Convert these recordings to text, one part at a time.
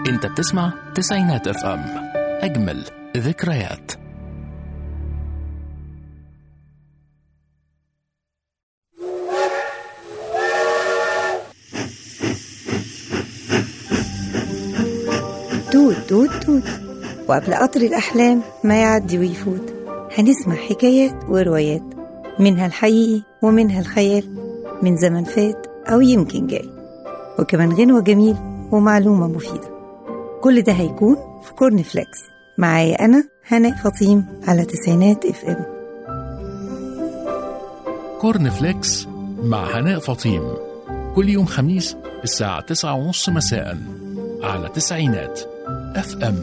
انت بتسمع تسعينات اف ام اجمل ذكريات توت توت توت وقبل قطر الأحلام ما يعدي ويفوت هنسمع حكايات وروايات منها الحقيقي ومنها الخيال من زمن فات أو يمكن جاي وكمان غنوة جميل ومعلومة مفيدة كل ده هيكون في كورن فليكس معايا أنا هناء فطيم على تسعينات اف ام كورن فليكس مع هناء فطيم كل يوم خميس الساعة تسعة ونص مساء على تسعينات اف ام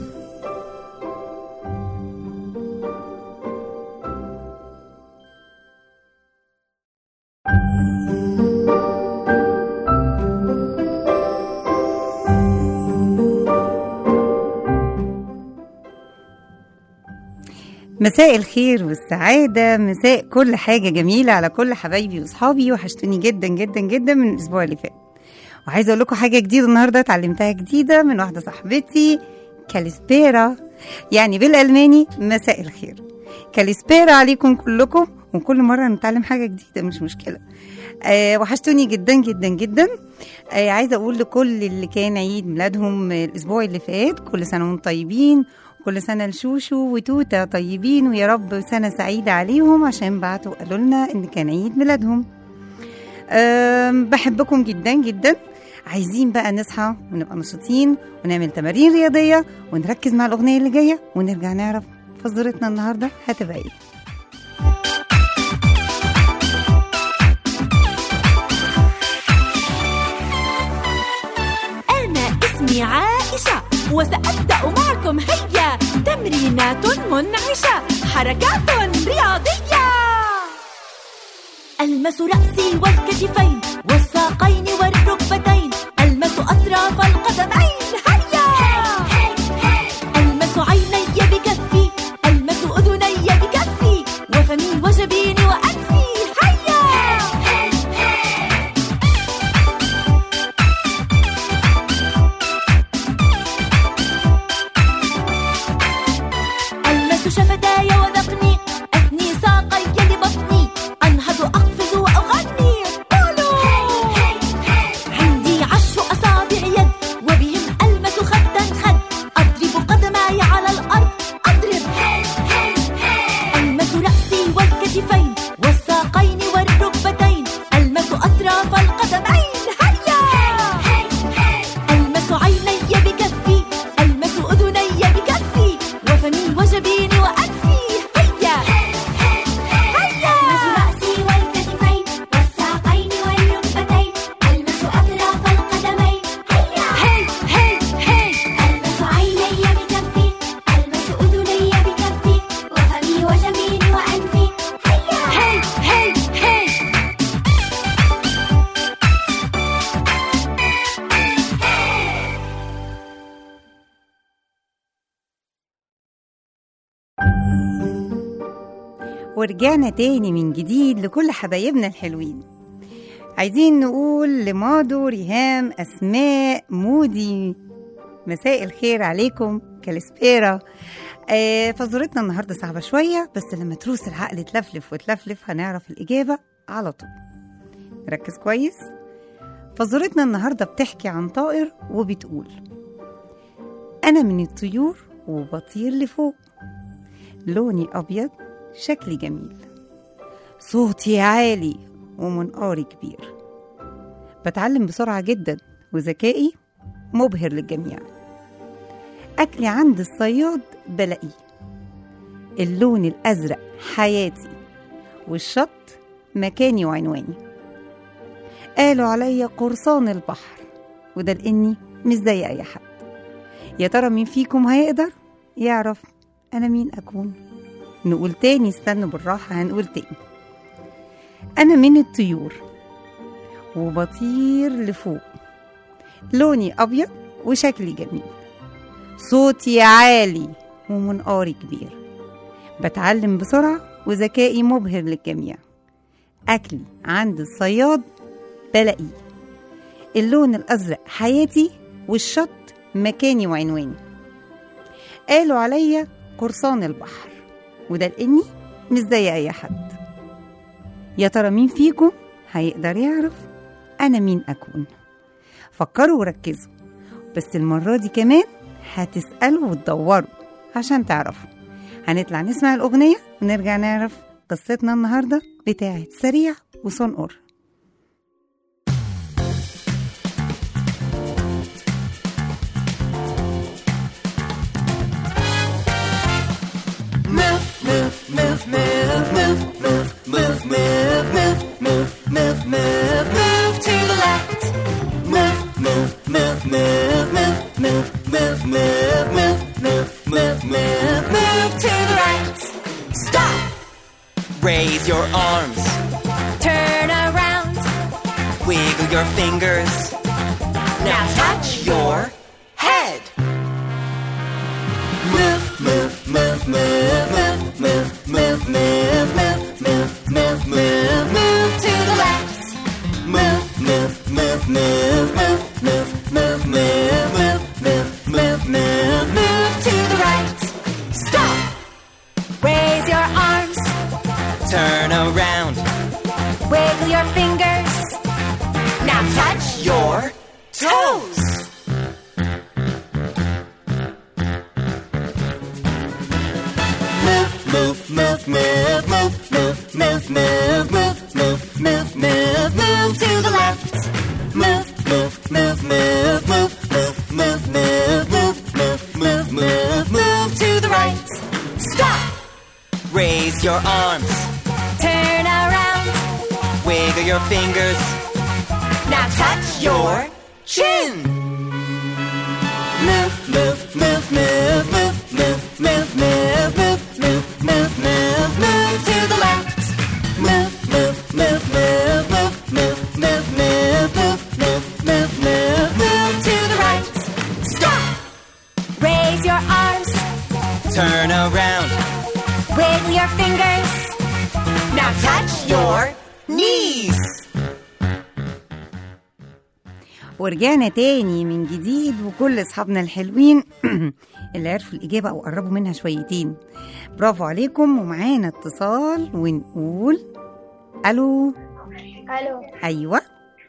مساء الخير والسعادة مساء كل حاجة جميلة على كل حبايبي وصحابي وحشتوني جدا جدا جدا من الأسبوع اللي فات وعايزة أقول لكم حاجة جديدة النهاردة اتعلمتها جديدة من واحدة صاحبتي كاليسبيرا يعني بالألماني مساء الخير كاليسبيرا عليكم كلكم وكل مرة نتعلم حاجة جديدة مش مشكلة آه وحشتوني جدا جدا جدا آه عايزة أقول لكل اللي كان عيد ميلادهم الأسبوع اللي فات كل سنة وانتم طيبين كل سنة لشوشو وتوتة طيبين ويا رب سنة سعيدة عليهم عشان بعتوا قالوا لنا إن كان عيد ميلادهم أم، بحبكم جدا جدا عايزين بقى نصحى ونبقى نشيطين ونعمل تمارين رياضية ونركز مع الأغنية اللي جاية ونرجع نعرف فزورتنا النهاردة هتبقى ايه أنا اسمي عائشة وسأبدأ معكم هيا تمرينات منعشة حركات رياضية ألمس رأسي والكتفين والساقين والركبتين ألمس أطراف القدمين هيا ألمس عيني بكفي ألمس أذني بكفي وفمي وجبيني وأنفي هيا ألمس شفتاي وذقني أثني ساقي لبطني أنهض أقفز وأغني قولوا عندي عشر أصابع يد وبهم ألمس خدا خد أضرب قدماي على الأرض أضرب ألمس رأسي والكتفين والساقين والركبتين ألمس أطراف القدمين هيا ألمس عيني بكفي ألمس أذني بكفي وفمي وجبيني وأنفي هيا هيا ألمس رأسي والكتفين والساقين والركبتين ألمس أطراف القدمين هيا هي هي هي ألمس عيني بكفي ألمس أذني بكفي وفمي وجبيني وأنفي هيا هي هي هي ورجعنا تاني من جديد لكل حبايبنا الحلوين عايزين نقول لمادو ريهام أسماء مودي مساء الخير عليكم كالسبيرا آه فزورتنا النهاردة صعبة شوية بس لما تروس العقل تلفلف وتلفلف هنعرف الإجابة على طول ركز كويس فزورتنا النهاردة بتحكي عن طائر وبتقول أنا من الطيور وبطير لفوق لوني أبيض شكلي جميل صوتي عالي ومنقاري كبير بتعلم بسرعة جدا وذكائي مبهر للجميع أكلي عند الصياد بلاقيه اللون الأزرق حياتي والشط مكاني وعنواني قالوا عليا قرصان البحر وده لأني مش زي أي حد يا ترى مين فيكم هيقدر يعرف أنا مين أكون نقول تاني استنوا بالراحة هنقول تاني أنا من الطيور وبطير لفوق لوني أبيض وشكلي جميل صوتي عالي ومنقاري كبير بتعلم بسرعة وذكائي مبهر للجميع أكلي عند الصياد بلاقيه اللون الأزرق حياتي والشط مكاني وعنواني قالوا عليا قرصان البحر وده لاني مش زي اي حد يا ترى مين فيكم هيقدر يعرف انا مين اكون فكروا وركزوا بس المرة دي كمان هتسألوا وتدوروا عشان تعرفوا هنطلع نسمع الأغنية ونرجع نعرف قصتنا النهاردة بتاعت سريع وصنقر Move to the left. Move, move, move, move, move, move, move, move, move, move, move, move, move to the right. Stop. Raise your arms, Turn around. wiggle your fingers. Now touch your head. Move, move, move, move, move, move, move, move, move, move, move, move, move to the left. Move, move, move, move, move, move, move, move, move, move, move, move, move to the right. Stop. Raise your arms. Turn around, Wiggle your fingers. Now touch your toes. move, move, move, move, move, move, move, move, move, move, move, move, move to the left. Move, move, move, move, move, move, move, move, move, move, move, move, move to the right. Stop. Raise your arms, Turn around. wiggle your fingers. Now touch your Chin. move, move, move, move, move, move, move, move, move, move, move, move, move to the left. Move, move, move, move, move, move, move, move, move, move, move, move, move to the right. Stop. Raise your arms, Turn around, wiggle your fingers. Now touch your knees. ورجعنا تاني من جديد وكل اصحابنا الحلوين اللي عرفوا الاجابه او قربوا منها شويتين برافو عليكم ومعانا اتصال ونقول الو الو ايوه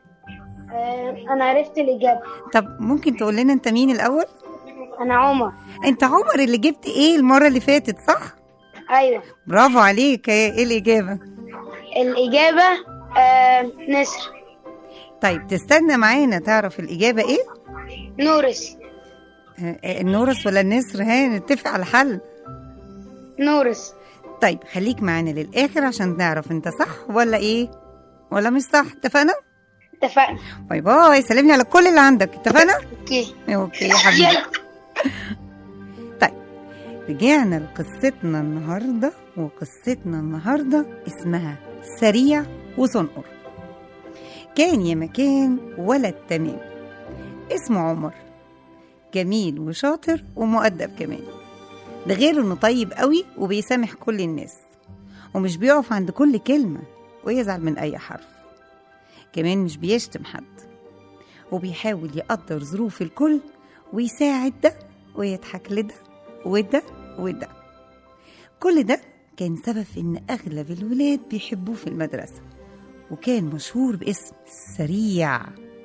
آه، انا عرفت الاجابه طب ممكن تقول لنا انت مين الاول انا عمر انت عمر اللي جبت ايه المره اللي فاتت صح ايوه برافو عليك ايه الاجابه الاجابه آه، نسر طيب تستنى معانا تعرف الاجابه ايه نورس آه، آه، النورس ولا النسر ها نتفق على الحل نورس طيب خليك معانا للاخر عشان نعرف انت صح ولا ايه ولا مش صح اتفقنا اتفقنا باي باي سلمني على كل اللي عندك اتفقنا اوكي اوكي يا حبيبي طيب رجعنا لقصتنا النهارده وقصتنا النهارده اسمها سريع وصنقر كان يا مكان ولد تمام اسمه عمر جميل وشاطر ومؤدب كمان ده غير انه طيب قوي وبيسامح كل الناس ومش بيقف عند كل كلمة ويزعل من أي حرف كمان مش بيشتم حد وبيحاول يقدر ظروف الكل ويساعد ده ويضحك لده وده وده كل ده كان سبب في إن أغلب الولاد بيحبوه في المدرسة وكان مشهور باسم سريع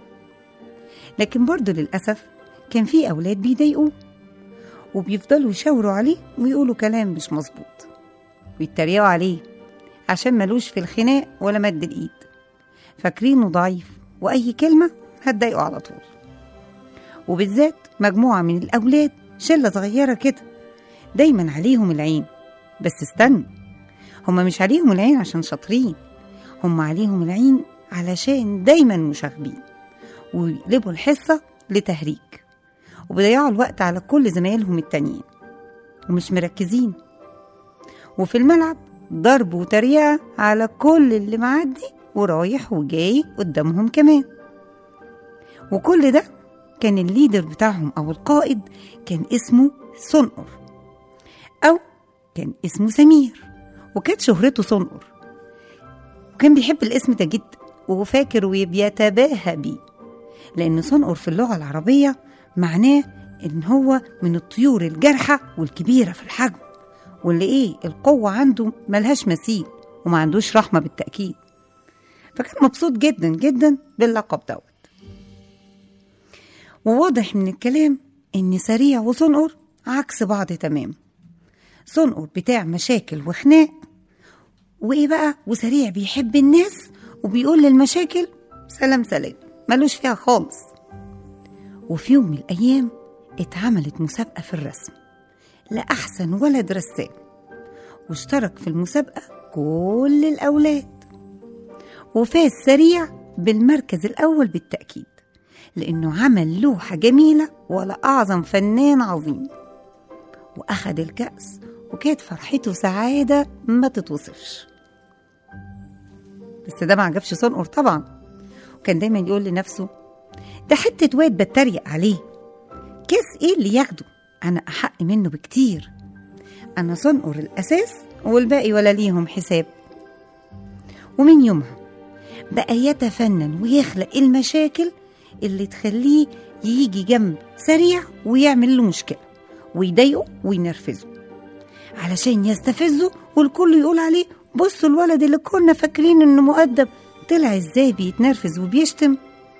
لكن برضه للأسف كان في أولاد بيضايقوه وبيفضلوا يشاوروا عليه ويقولوا كلام مش مظبوط ويتريقوا عليه عشان ملوش في الخناق ولا مد الإيد فاكرينه ضعيف وأي كلمة هتضايقه على طول وبالذات مجموعة من الأولاد شلة صغيرة كده دايما عليهم العين بس استنوا هما مش عليهم العين عشان شاطرين هما عليهم العين علشان دايما مشاغبين ويقلبوا الحصة لتهريج وبيضيعوا الوقت على كل زمايلهم التانيين ومش مركزين وفي الملعب ضرب وتريقة على كل اللي معدي ورايح وجاي قدامهم كمان وكل ده كان الليدر بتاعهم أو القائد كان اسمه صنقر أو كان اسمه سمير وكانت شهرته صنقر وكان بيحب الاسم ده جدا وفاكر وبيتباهى بيه لأن صنقر في اللغة العربية معناه إن هو من الطيور الجارحة والكبيرة في الحجم واللي إيه القوة عنده ملهاش مثيل وما عندوش رحمة بالتأكيد فكان مبسوط جدا جدا باللقب دوت وواضح من الكلام إن سريع وصنقر عكس بعض تمام صنقر بتاع مشاكل وخناق وإيه بقى وسريع بيحب الناس وبيقول للمشاكل سلام سلام ملوش فيها خالص وفي يوم من الأيام اتعملت مسابقة في الرسم لأحسن ولد رسام واشترك في المسابقة كل الأولاد وفاز سريع بالمركز الأول بالتأكيد لأنه عمل لوحة جميلة ولا أعظم فنان عظيم وأخد الكأس وكانت فرحته سعادة ما تتوصفش بس ده ما عجبش صنقر طبعا وكان دايما يقول لنفسه ده حتة واد بتريق عليه كيس ايه اللي ياخده انا احق منه بكتير انا صنقر الاساس والباقي ولا ليهم حساب ومن يومها بقى يتفنن ويخلق المشاكل اللي تخليه يجي جنب سريع ويعمل له مشكلة ويضايقه وينرفزه علشان يستفزه والكل يقول عليه بصوا الولد اللي كنا فاكرين انه مؤدب طلع ازاي بيتنرفز وبيشتم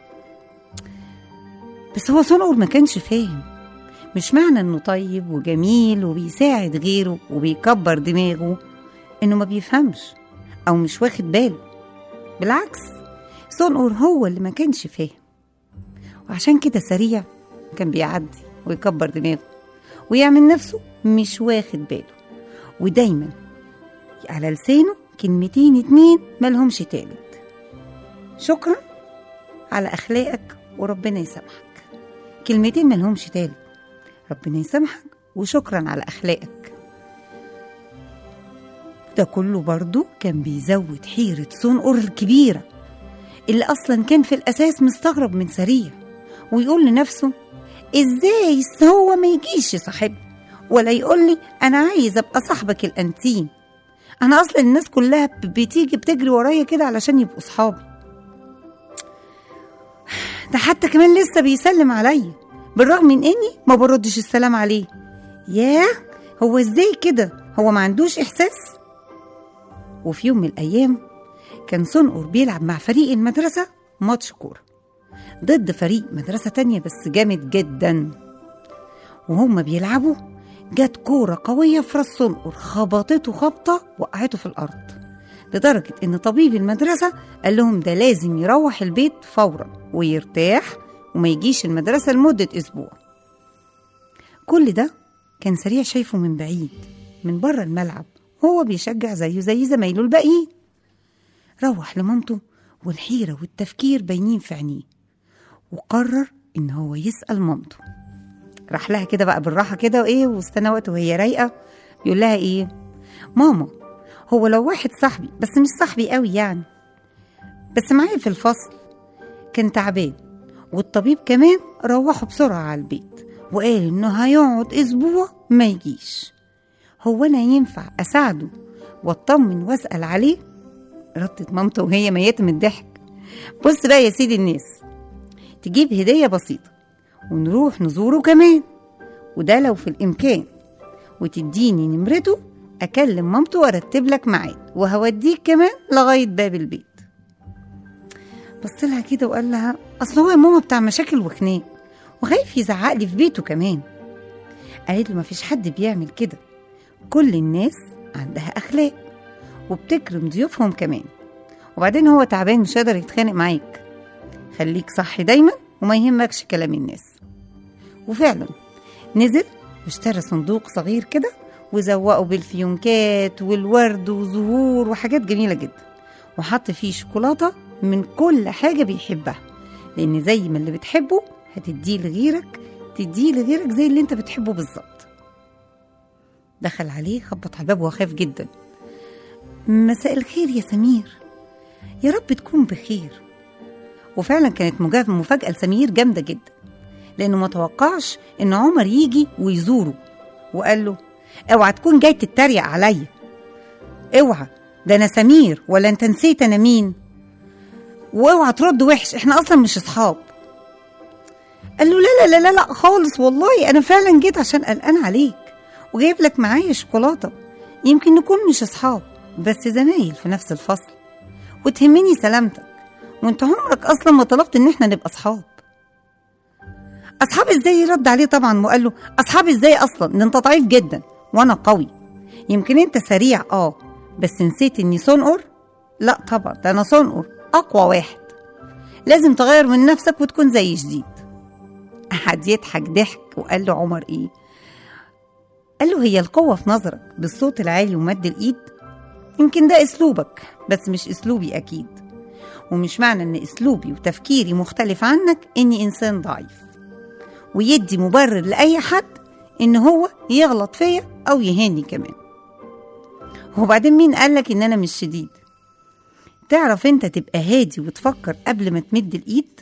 بس هو صنقر ما كانش فاهم مش معنى انه طيب وجميل وبيساعد غيره وبيكبر دماغه انه ما بيفهمش او مش واخد باله بالعكس صنقر هو اللي ما كانش فاهم وعشان كده سريع كان بيعدي ويكبر دماغه ويعمل نفسه مش واخد باله ودايما على لسانه كلمتين اتنين ملهمش تالت شكرا على أخلاقك وربنا يسامحك كلمتين ملهمش تالت ربنا يسامحك وشكرا على أخلاقك ده كله برضه كان بيزود حيرة صنقر الكبيرة اللي أصلا كان في الأساس مستغرب من سريع ويقول لنفسه إزاي هو ما يجيش يصاحبني ولا يقول لي أنا عايز أبقى صاحبك الأنتيم أنا أصلا الناس كلها بتيجي بتجري ورايا كده علشان يبقوا صحابي ده حتى كمان لسه بيسلم عليا بالرغم من اني ما بردش السلام عليه ياه هو ازاي كده هو ما عندوش احساس وفي يوم من الايام كان صنقر بيلعب مع فريق المدرسة ماتش كورة ضد فريق مدرسة تانية بس جامد جدا وهم بيلعبوا جت كورة قوية في راس صنقر خبطته خبطة وقعته في الأرض لدرجة إن طبيب المدرسة قال لهم ده لازم يروح البيت فورا ويرتاح وما يجيش المدرسة لمدة أسبوع كل ده كان سريع شايفه من بعيد من بره الملعب هو بيشجع زيه زي زمايله الباقيين روح لمامته والحيرة والتفكير باينين في عينيه وقرر إن هو يسأل مامته راح لها كده بقى بالراحة كده وإيه واستنى وقت وهي رايقة يقول لها إيه ماما هو لو واحد صاحبي بس مش صاحبي قوي يعني بس معايا في الفصل كان تعبان والطبيب كمان روحه بسرعة على البيت وقال إنه هيقعد أسبوع ما يجيش هو أنا ينفع أساعده وأطمن وأسأل عليه ردت مامته وهي ميتة من الضحك بص بقى يا سيدي الناس تجيب هدية بسيطة ونروح نزوره كمان وده لو في الإمكان وتديني نمرته أكلم مامته وأرتب لك ميعاد وهوديك كمان لغاية باب البيت بص لها كده وقال لها أصل هو يا ماما بتاع مشاكل وخناق وخايف يزعق لي في بيته كمان قالت له مفيش حد بيعمل كده كل الناس عندها أخلاق وبتكرم ضيوفهم كمان وبعدين هو تعبان مش قادر يتخانق معاك خليك صحي دايما وما يهمكش كلام الناس وفعلا نزل واشترى صندوق صغير كده وزوقه بالفيونكات والورد وزهور وحاجات جميلة جدا وحط فيه شوكولاتة من كل حاجة بيحبها لأن زي ما اللي بتحبه هتديه لغيرك تديه لغيرك زي اللي انت بتحبه بالظبط دخل عليه خبط على الباب وهو خايف جدا مساء الخير يا سمير يا رب تكون بخير وفعلا كانت مجا- مفاجأة لسمير جامدة جدا لأنه ما توقعش إن عمر يجي ويزوره وقال له اوعى تكون جاي تتريق عليا اوعى ده انا سمير ولا انت نسيت انا مين واوعى ترد وحش احنا اصلا مش اصحاب قال له لا لا لا لا, لا خالص والله انا فعلا جيت عشان قلقان عليك وجايب لك معايا شوكولاته يمكن نكون مش اصحاب بس زمايل في نفس الفصل وتهمني سلامتك وانت عمرك اصلا ما طلبت ان احنا نبقى اصحاب اصحاب ازاي رد عليه طبعا وقال له اصحاب ازاي اصلا ده انت ضعيف جدا وانا قوي يمكن انت سريع اه بس نسيت اني صنقر لا طبعا ده انا صنقر اقوى واحد لازم تغير من نفسك وتكون زي جديد قعد يضحك ضحك وقال له عمر ايه قال له هي القوة في نظرك بالصوت العالي ومد الإيد يمكن ده أسلوبك بس مش أسلوبي أكيد ومش معنى إن أسلوبي وتفكيري مختلف عنك إني إنسان ضعيف ويدي مبرر لأي حد إن هو يغلط فيا أو يهاني كمان وبعدين مين قالك إن أنا مش شديد تعرف أنت تبقى هادي وتفكر قبل ما تمد الإيد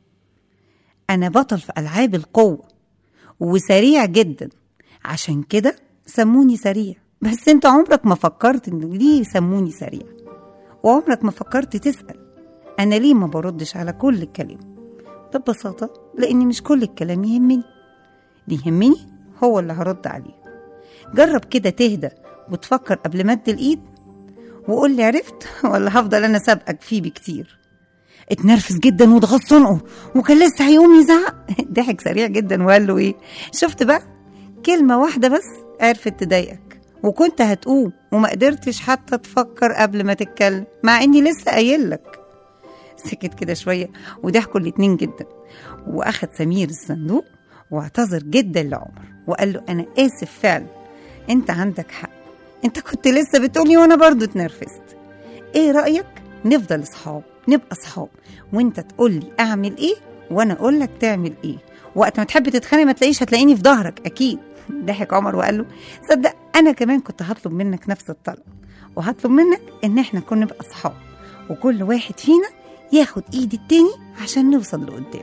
أنا بطل في ألعاب القوة وسريع جدا عشان كده سموني سريع بس انت عمرك ما فكرت انه ليه سموني سريع وعمرك ما فكرت تسأل انا ليه ما بردش على كل الكلام ده ببساطة لاني مش كل الكلام يهمني اللي يهمني هو اللي هرد عليه جرب كده تهدى وتفكر قبل مد الايد وقول لي عرفت ولا هفضل انا سابقك فيه بكتير اتنرفز جدا واتغص صنقه وكان لسه هيقوم يزعق ضحك سريع جدا وقال له ايه شفت بقى كلمة واحدة بس عرفت تضايقك وكنت هتقوم وما قدرتش حتى تفكر قبل ما تتكلم مع اني لسه قايل لك سكت كده شوية وضحكوا الاتنين جدا واخد سمير الصندوق واعتذر جدا لعمر وقال له انا اسف فعلا انت عندك حق انت كنت لسه بتقولي وانا برضو اتنرفزت ايه رأيك نفضل اصحاب نبقى اصحاب وانت تقولي اعمل ايه وانا اقولك تعمل ايه وقت ما تحب تتخانق ما تلاقيش هتلاقيني في ظهرك اكيد ضحك عمر وقال له صدق انا كمان كنت هطلب منك نفس الطلب وهطلب منك ان احنا نكون نبقى اصحاب وكل واحد فينا ياخد ايد التاني عشان نوصل لقدام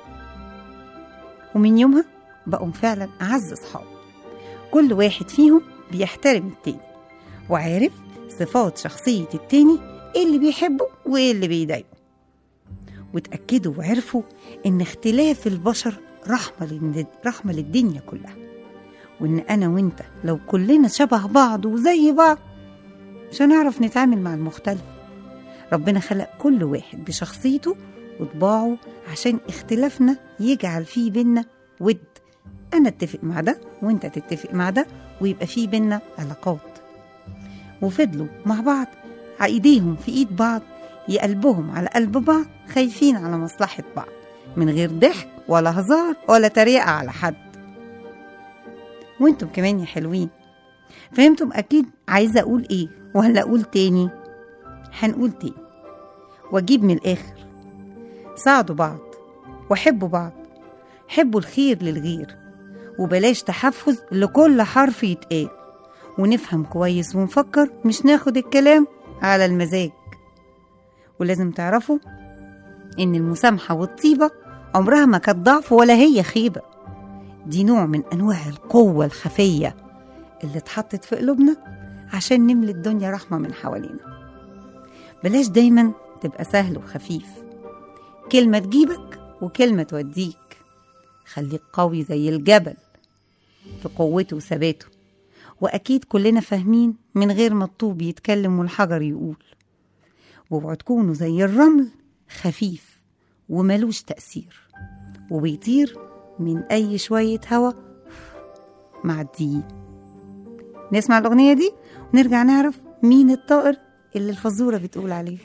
ومن يومها بقوا فعلا اعز اصحاب كل واحد فيهم بيحترم التاني وعارف صفات شخصية التاني ايه اللي بيحبه وايه اللي بيضايقه وتأكدوا وعرفوا إن اختلاف البشر رحمة للد- رحمة للدنيا كلها وإن أنا وإنت لو كلنا شبه بعض وزي بعض مش هنعرف نتعامل مع المختلف ربنا خلق كل واحد بشخصيته وطباعه عشان اختلافنا يجعل فيه بينا ود أنا اتفق مع ده وإنت تتفق مع ده ويبقى فيه بينا علاقات وفضلوا مع بعض ايديهم في ايد بعض يقلبهم على قلب بعض خايفين على مصلحة بعض من غير ضحك ولا هزار ولا تريقة على حد وانتم كمان يا حلوين فهمتم اكيد عايزة اقول ايه ولا اقول تاني هنقول تاني واجيب من الاخر ساعدوا بعض وحبوا بعض حبوا الخير للغير وبلاش تحفز لكل حرف يتقال ونفهم كويس ونفكر مش ناخد الكلام على المزاج ولازم تعرفوا إن المسامحة والطيبة عمرها ما كانت ضعف ولا هي خيبة دي نوع من أنواع القوة الخفية اللي اتحطت في قلوبنا عشان نملي الدنيا رحمة من حوالينا بلاش دايما تبقى سهل وخفيف كلمة تجيبك وكلمة توديك خليك قوي زي الجبل في قوته وثباته وأكيد كلنا فاهمين من غير ما الطوب يتكلم والحجر يقول واوعوا تكونوا زي الرمل خفيف وملوش تأثير وبيطير من أي شوية هوا معديين نسمع الأغنية دي ونرجع نعرف مين الطائر اللي الفزورة بتقول عليه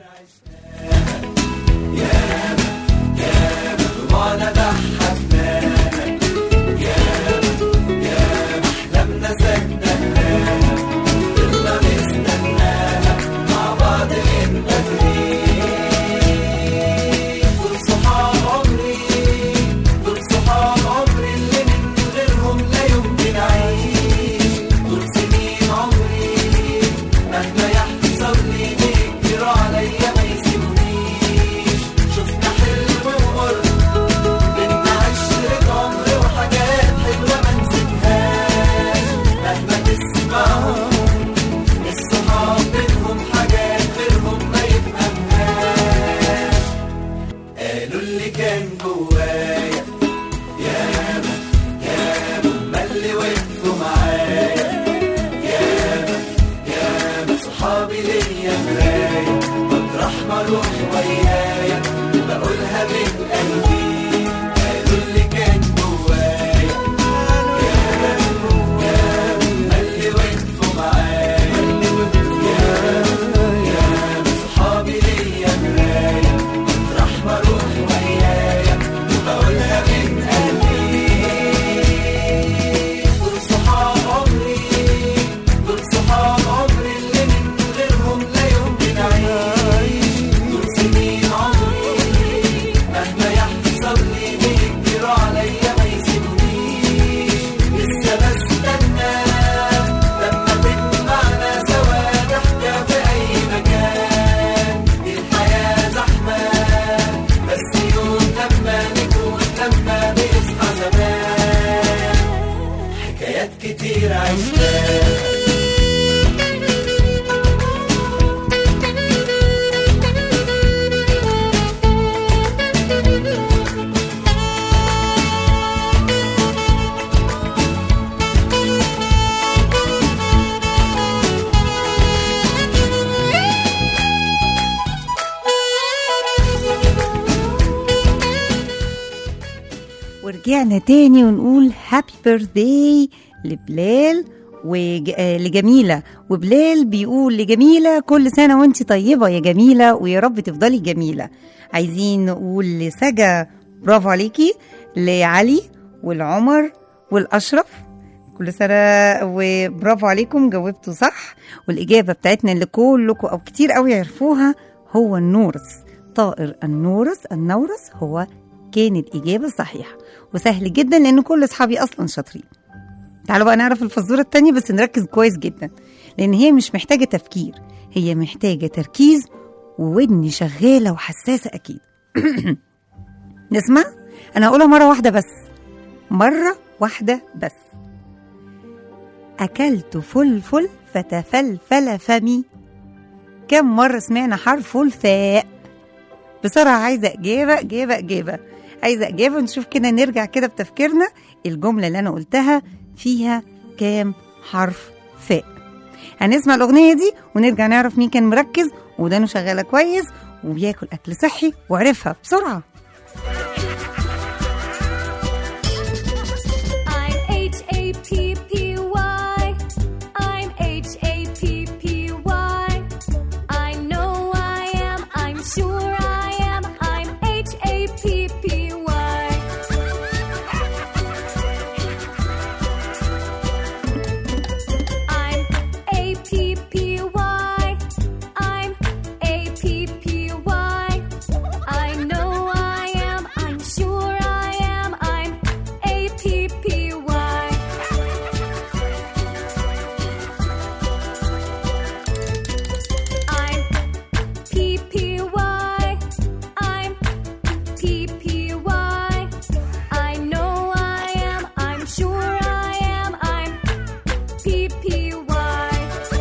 دول صحاب عمري دول صحاب عمري اللي من غيرهم لا يمكن أعيش دول سنين عمري مهما يحصل لي بيكتروا عليا ما يسيبونيش شفنا حلم ومر بينا عشرة عمر وحاجات حلوة ما نسيبهاش مهما تسمعهم الصحاب بينهم حاجات غيرهم ما يفهمهاش قالوا اللي كان جوايا ورجعنا تاني ونقول هابي بيرثداي لبلال ولجميلة وبلال بيقول لجميلة كل سنة وانت طيبة يا جميلة ويا رب تفضلي جميلة عايزين نقول لسجا برافو عليكي لعلي والعمر والأشرف كل سنة وبرافو عليكم جاوبتوا صح والإجابة بتاعتنا اللي كلكم أو كتير قوي يعرفوها هو النورس طائر النورس النورس هو كان الإجابة الصحيحة وسهل جدا لأن كل أصحابي أصلا شاطرين تعالوا بقى نعرف الفزورة التانية بس نركز كويس جدا لأن هي مش محتاجة تفكير هي محتاجة تركيز وودني شغالة وحساسة أكيد نسمع أنا هقولها مرة واحدة بس مرة واحدة بس أكلت فلفل فتفلفل فمي كم مرة سمعنا حرف الفاء بسرعة عايزة إجابة إجابة إجابة عايزة إجابة نشوف كده نرجع كده بتفكيرنا الجملة اللي أنا قلتها فيها كام حرف فاء هنسمع الأغنية دي ونرجع نعرف مين كان مركز ودانه شغالة كويس وبياكل أكل صحي وعرفها بسرعة I'm H A P P Y. I'm H A P P Y. I know I am. I'm sure I am. I'm H A P P Y. I'm A P P Y. I'm A P P Y. I know I am. I'm sure I am. I'm A P P Y. I'm P P Y. I'm P P Y. I know I am. I'm sure I am. I'm P P Y.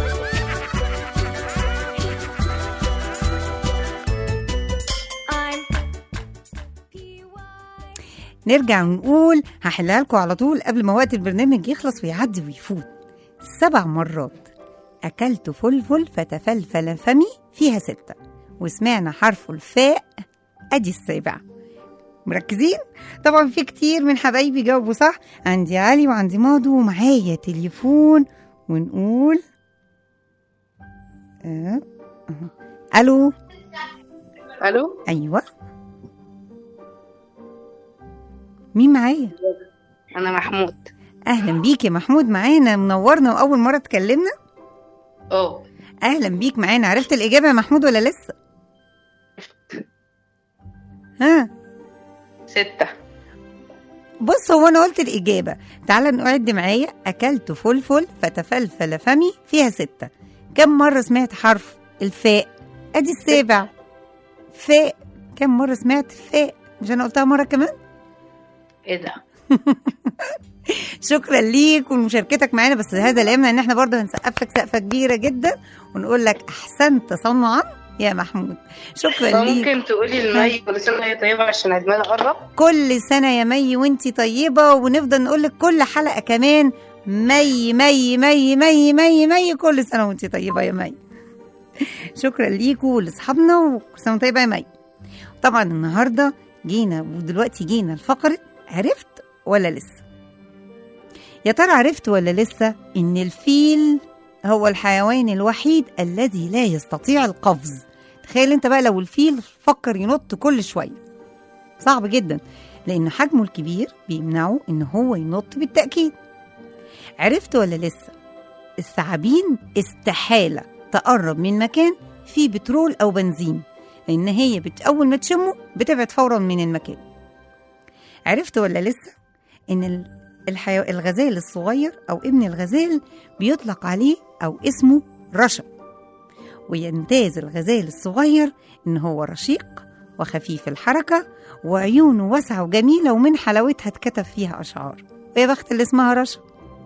I'm P Y. نرجع ونقول هحلها لكم على طول قبل ما وقت البرنامج يخلص ويعدي ويفوت سبع مرات أكلت فلفل فتفلفل فمي فيها ستة وسمعنا حرف الفاء أدي السابع مركزين؟ طبعا في كتير من حبايبي جاوبوا صح عندي علي وعندي ماضو ومعايا تليفون ونقول آه. آه. ألو الو أيوة مين معايا؟ انا محمود اهلا بيك يا محمود معانا منورنا واول مره اتكلمنا اه اهلا بيك معانا عرفت الاجابه يا محمود ولا لسه ها ستة بص هو انا قلت الاجابه تعال نعد معايا اكلت فلفل فتفلفل فمي فيها ستة كم مره سمعت حرف الفاء ادي السابع فاء كم مره سمعت فاء مش انا قلتها مره كمان ايه ده شكرا ليك ومشاركتك معانا بس هذا لا يمنع ان احنا برضه هنسقف لك سقفه كبيره جدا ونقول لك احسنت صنعا يا محمود شكرا ليك ممكن تقولي المي كل سنة وهي طيبة عشان عيد ميلادها قرب كل سنه يا مي وانتي طيبه ونفضل نقول لك كل حلقه كمان مي مي مي مي مي مي كل سنه وانتي طيبه يا مي شكرا ليكوا ولاصحابنا وكل سنه وانتي طيبه يا مي طبعا النهارده جينا ودلوقتي جينا لفقره عرفت ولا لسه يا ترى عرفت ولا لسه ان الفيل هو الحيوان الوحيد الذي لا يستطيع القفز تخيل انت بقى لو الفيل فكر ينط كل شويه صعب جدا لان حجمه الكبير بيمنعه ان هو ينط بالتاكيد عرفت ولا لسه الثعابين استحاله تقرب من مكان فيه بترول او بنزين لان هي بت... اول ما تشمه بتبعد فورا من المكان عرفت ولا لسه ان ال- الحيو... الغزال الصغير او ابن الغزال بيطلق عليه او اسمه رشا ويمتاز الغزال الصغير ان هو رشيق وخفيف الحركه وعيونه واسعه وجميله ومن حلاوتها اتكتب فيها اشعار ويا بخت اللي اسمها رشا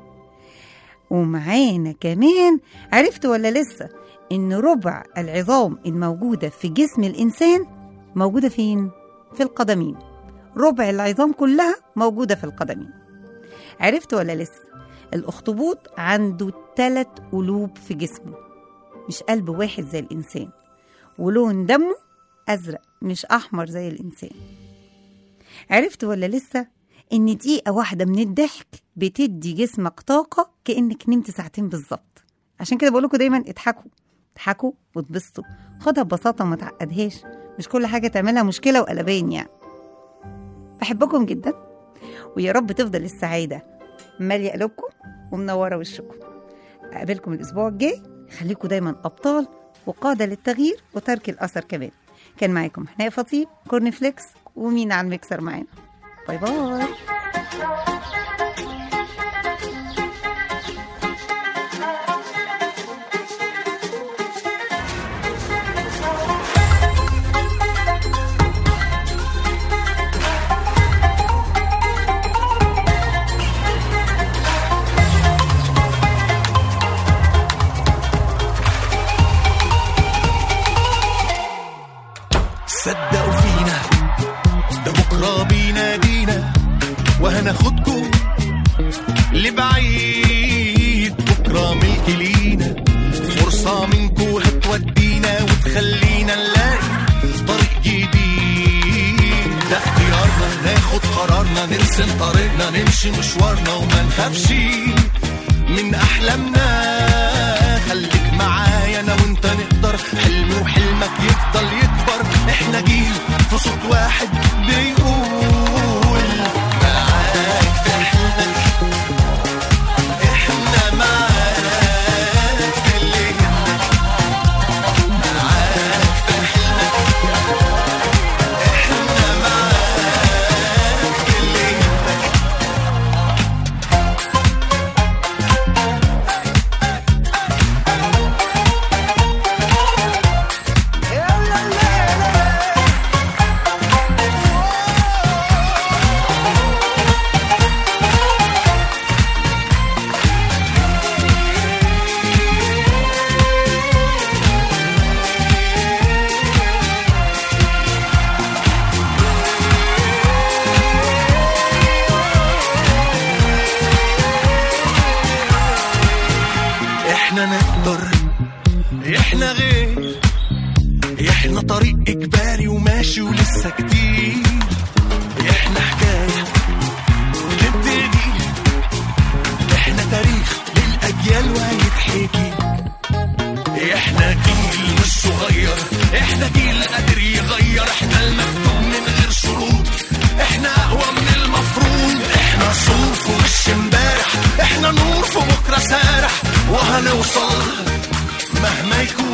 ومعانا كمان عرفت ولا لسه ان ربع العظام الموجوده في جسم الانسان موجوده فين في القدمين ربع العظام كلها موجوده في القدمين عرفت ولا لسه الاخطبوط عنده ثلاث قلوب في جسمه مش قلب واحد زي الانسان ولون دمه ازرق مش احمر زي الانسان عرفت ولا لسه إن دقيقة واحدة من الضحك بتدي جسمك طاقة كأنك نمت ساعتين بالظبط عشان كده بقولكوا دايما اضحكوا اضحكوا واتبسطوا خدها ببساطة وما تعقدهاش مش كل حاجة تعملها مشكلة وقلبان يعني بحبكم جدا ويا رب تفضل السعادة مالية قلوبكم ومنورة وشكم أقابلكم الأسبوع الجاي خليكم دايما أبطال وقادة للتغيير وترك الأثر كمان كان معاكم حناء فطيب كورن فليكس ومين على الميكسر معانا باي باي صدقوا فينا ده بكرة بينادينا وهناخدكم لبعيد بكرة ملك لينا فرصة منكو هتودينا وتخلينا نلاقي طريق جديد ده اختيارنا ناخد قرارنا نرسم طريقنا نمشي مشوارنا وما نخافش من أحلامنا خليك معايا أنا وأنت نقدر حلمي وحلمك يفضل يكبر احنا جيل في صوت واحد بيقول معاك في حلمك احنا معاك في اللي يهمك معاك في حلمك احنا معاك في اللي يهمك احنا نقدر احنا غير احنا طريق اجباري وماشي ولسه كتير احنا حكايه نبتدي احنا تاريخ للاجيال وهيتحكي احنا جيل مش صغير احنا جيل قادر يغير احنا المكتوب من غير شروط احنا اقوى من المفروض احنا صوف ومش امبارح احنا نور في بكره سارح وهنوصل مهما يكون